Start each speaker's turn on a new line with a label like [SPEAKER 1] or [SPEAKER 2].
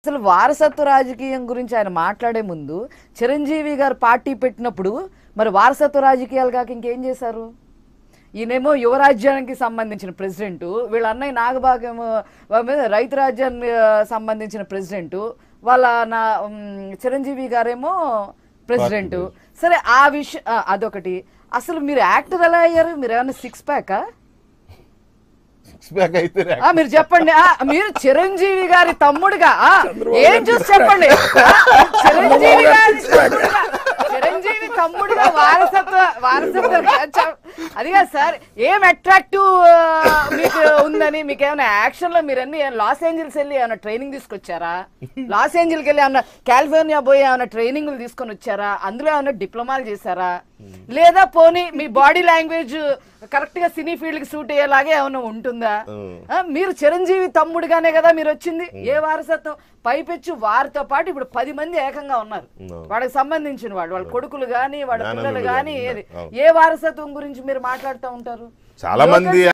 [SPEAKER 1] అసలు వారసత్వ రాజకీయం గురించి ఆయన మాట్లాడే ముందు చిరంజీవి గారు పార్టీ పెట్టినప్పుడు మరి వారసత్వ రాజకీయాలు కాక ఇంకేం చేశారు ఈయనేమో యువరాజ్యానికి సంబంధించిన ప్రెసిడెంట్ వీళ్ళ అన్నయ్య నాగభాగేమో వాళ్ళ మీద రైతు రాజ్యానికి ఆ, సంబంధించిన ప్రెసిడెంట్ వాళ్ళ నా ఉమ్, చిరంజీవి గారేమో ప్రెసిడెంట్ సరే ఆ విషయం ఆ, అదొకటి అసలు మీరు యాక్టర్ ఎలా అయ్యారు మీరు ఏమైనా సిక్స్ ప్యాకా
[SPEAKER 2] సిక్స్ ప్యాక్ అయితే
[SPEAKER 1] ఆ, మీరు చెప్పండి ఆ, మీరు చిరంజీవి గారి తమ్ముడుగా ఆ, ఏం చూసి చెప్పండి ఆ, చిరంజీవి గారి తమ్ముడుగా, చిరంజీవి తమ్ముడుగా వారసత్వ వారసత్వ చ- అది కాదు సార్ ఏం అట్రాక్టివ్ మీకు ఉందని మీకు ఏమైనా యాక్షన్ లో మీరు అన్ని లాస్ ఏంజల్స్ వెళ్ళి ఏమైనా ట్రైనింగ్ తీసుకొచ్చారా లాస్ ఏంజల్కి వెళ్ళి ఏమైనా కాలిఫోర్నియా పోయి ఏమైనా ట్రైనింగ్లు తీసుకొని వచ్చారా అందులో ఏమైనా డిప్లొమాలు చేశారా లేదా పోనీ మీ బాడీ లాంగ్వేజ్ కరెక్ట్ గా సినీ ఫీల్డ్ కి సూట్ అయ్యేలాగే ఏమైనా ఉంటుందా ఆ, మీరు చిరంజీవి తమ్ముడుగానే కదా మీరు వచ్చింది ఏ వారసత్వం పైపెచ్చు వారితో పాటు ఇప్పుడు పది మంది ఏకంగా ఉన్నారు
[SPEAKER 2] అవును.
[SPEAKER 1] వాళ్ళకి సంబంధించిన వాళ్ళు వాళ్ళ కొడుకులు గాని వాళ్ళ
[SPEAKER 2] నానమ్మలు
[SPEAKER 1] పిల్లలు గాని
[SPEAKER 2] గాని,
[SPEAKER 1] ఏది
[SPEAKER 2] అవును.
[SPEAKER 1] ఏ వారసత్వం గురించి మీరు మాట్లాడుతూ ఉంటారు
[SPEAKER 2] చాలా మంది